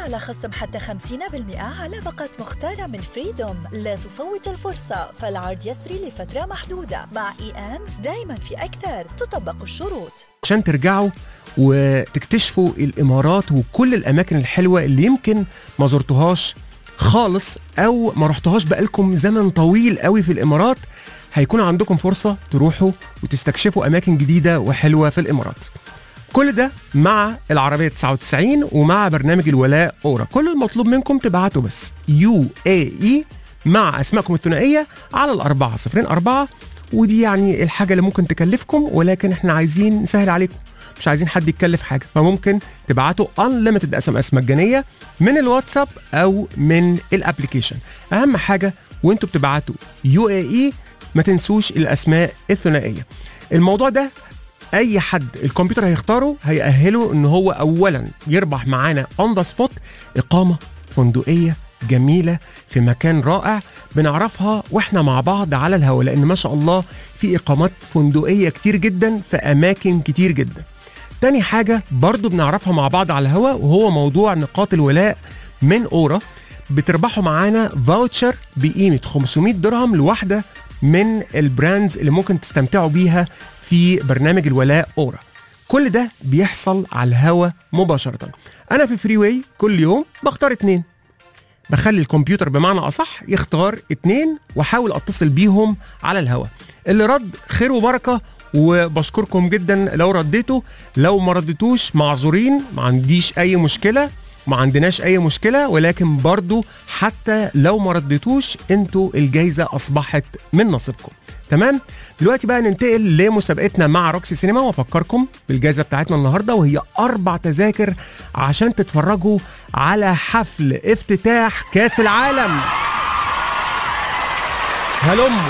على خصم حتى 50% على باقة مختارة من فريدوم لا تفوت الفرصة فالعرض يسري لفترة محدودة مع اي ان دايما في أكثر تطبق الشروط عشان ترجعوا وتكتشفوا الامارات وكل الاماكن الحلوه اللي يمكن ما زرتوهاش خالص او ما رحتوهاش بقالكم زمن طويل قوي في الامارات هيكون عندكم فرصه تروحوا وتستكشفوا اماكن جديده وحلوه في الامارات كل ده مع العربية 99 ومع برنامج الولاء أورا كل المطلوب منكم تبعتوا بس يو اي اي مع أسمائكم الثنائية على الأربعة صفرين أربعة ودي يعني الحاجة اللي ممكن تكلفكم ولكن احنا عايزين نسهل عليكم مش عايزين حد يتكلف حاجة فممكن تبعتوا unlimited اس ام اس مجانية من الواتساب أو من الابليكيشن أهم حاجة وانتوا بتبعتوا يو اي اي ما تنسوش الأسماء الثنائية الموضوع ده اي حد الكمبيوتر هيختاره هيأهله ان هو اولا يربح معانا اون ذا سبوت اقامه فندقيه جميله في مكان رائع بنعرفها واحنا مع بعض على الهواء لان ما شاء الله في اقامات فندقيه كتير جدا في اماكن كتير جدا تاني حاجه برضو بنعرفها مع بعض على الهواء وهو موضوع نقاط الولاء من اورا بتربحوا معانا فاوتشر بقيمه 500 درهم لواحده من البراندز اللي ممكن تستمتعوا بيها في برنامج الولاء اورا كل ده بيحصل على الهوا مباشرة أنا في فري واي كل يوم بختار اتنين بخلي الكمبيوتر بمعنى أصح يختار اتنين وأحاول أتصل بيهم على الهوا اللي رد خير وبركة وبشكركم جدا لو رديتوا لو ما رديتوش معذورين ما عنديش أي مشكلة ما عندناش اي مشكله ولكن برضو حتى لو ما رديتوش انتوا الجايزه اصبحت من نصيبكم تمام دلوقتي بقى ننتقل لمسابقتنا مع روكسي سينما وافكركم بالجائزه بتاعتنا النهارده وهي اربع تذاكر عشان تتفرجوا على حفل افتتاح كاس العالم هلموا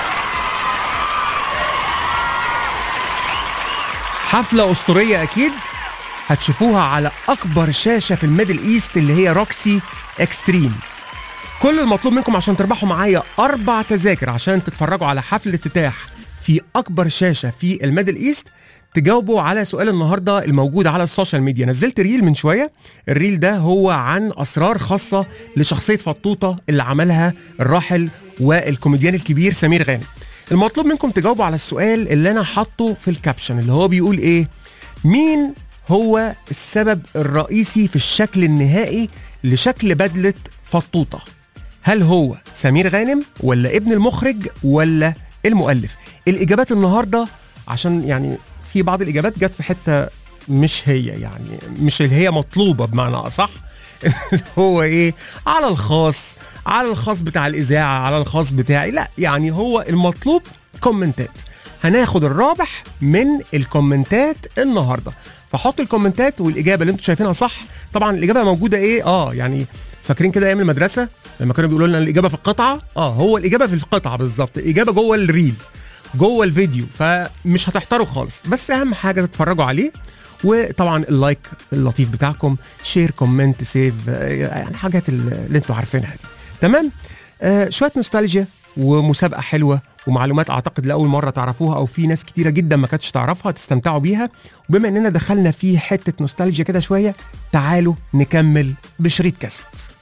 حفله اسطوريه اكيد هتشوفوها على اكبر شاشه في الميدل ايست اللي هي روكسي اكستريم كل المطلوب منكم عشان تربحوا معايا اربع تذاكر عشان تتفرجوا على حفل افتتاح في اكبر شاشه في الميدل ايست تجاوبوا على سؤال النهارده الموجود على السوشيال ميديا نزلت ريل من شويه الريل ده هو عن اسرار خاصه لشخصيه فطوطه اللي عملها الراحل والكوميديان الكبير سمير غانم المطلوب منكم تجاوبوا على السؤال اللي انا حاطه في الكابشن اللي هو بيقول ايه مين هو السبب الرئيسي في الشكل النهائي لشكل بدله فطوطه هل هو سمير غانم ولا ابن المخرج ولا المؤلف الاجابات النهارده عشان يعني في بعض الاجابات جت في حته مش هي يعني مش اللي هي مطلوبه بمعنى اصح هو ايه على الخاص على الخاص بتاع الاذاعه على الخاص بتاعي لا يعني هو المطلوب كومنتات هناخد الرابح من الكومنتات النهارده فحط الكومنتات والاجابه اللي انتم شايفينها صح طبعا الاجابه موجوده ايه اه يعني فاكرين كده ايام المدرسه لما كانوا بيقولوا لنا الاجابه في القطعه اه هو الاجابه في القطعه بالظبط الاجابه جوه الريل جوه الفيديو فمش هتحتاروا خالص بس اهم حاجه تتفرجوا عليه وطبعا اللايك اللطيف بتاعكم شير كومنت سيف يعني حاجات اللي انتوا عارفينها دي تمام آه شويه نوستالجيا ومسابقه حلوه ومعلومات اعتقد لاول مره تعرفوها او في ناس كتيره جدا ما كانتش تعرفها تستمتعوا بيها وبما اننا دخلنا في حته نوستالجيا كده شويه تعالوا نكمل بشريط كاسيت